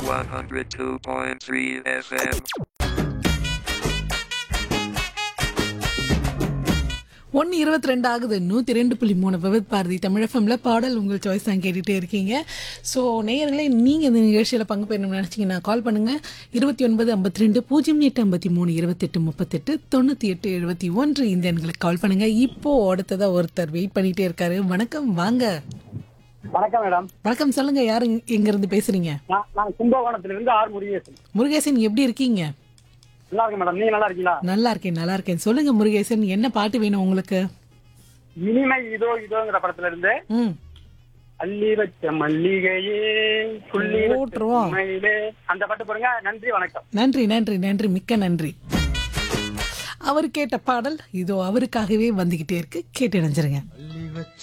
102.3 FM. ஒன்று இருபத்தி ரெண்டு ஆகுது நூற்றி ரெண்டு புள்ளி மூணு விவித் பாரதி தமிழ் எஃப்எம்ல பாடல் உங்கள் சாய்ஸ் தான் கேட்டுகிட்டே இருக்கீங்க ஸோ நேயர்களே நீங்கள் இந்த நிகழ்ச்சியில் பங்கு பெறணும்னு நினச்சிங்கன்னா கால் பண்ணுங்கள் இருபத்தி ஒன்பது ஐம்பத்தி ரெண்டு பூஜ்ஜியம் எட்டு ஐம்பத்தி மூணு இருபத்தெட்டு முப்பத்தெட்டு தொண்ணூற்றி எட்டு எழுபத்தி ஒன்று இந்த எண்களுக்கு கால் பண்ணுங்கள் இப்போ அடுத்ததாக ஒருத்தர் வெயிட் பண்ணிகிட்டே இருக்காரு வணக்கம் வாங்க வணக்கம் மேடம் வணக்கம் சொல்லுங்கள் யார் எங்கேருந்து பேசுகிறீங்க நான் நான் கும்பகோணத்திலிருந்து ஆர் முருகேசன் முருகேசன் எப்படி இருக்கீங்க நல்லா இருக்கேன் மேடம் நீங்க நல்லா இருக்கீங்களா நல்லா இருக்கேன் நல்லா இருக்கேன் சொல்லுங்கள் முருகேசன் என்ன பாட்டு வேணும் உங்களுக்கு இனிமை இதோ இதோங்கிற படத்துல இருந்து ம் அள்ளி வச்ச மல்லிகையே புள்ளி வச்ச போட்டுருவோம். மயிலே அந்த பாட்டு போடுங்க நன்றி வணக்கம் நன்றி நன்றி நன்றி மிக்க நன்றி அவர் கேட்ட பாடல் இதோ அவருக்காகவே வந்துகிட்டே இருக்கு கேட்டு நினைச்சிருங்க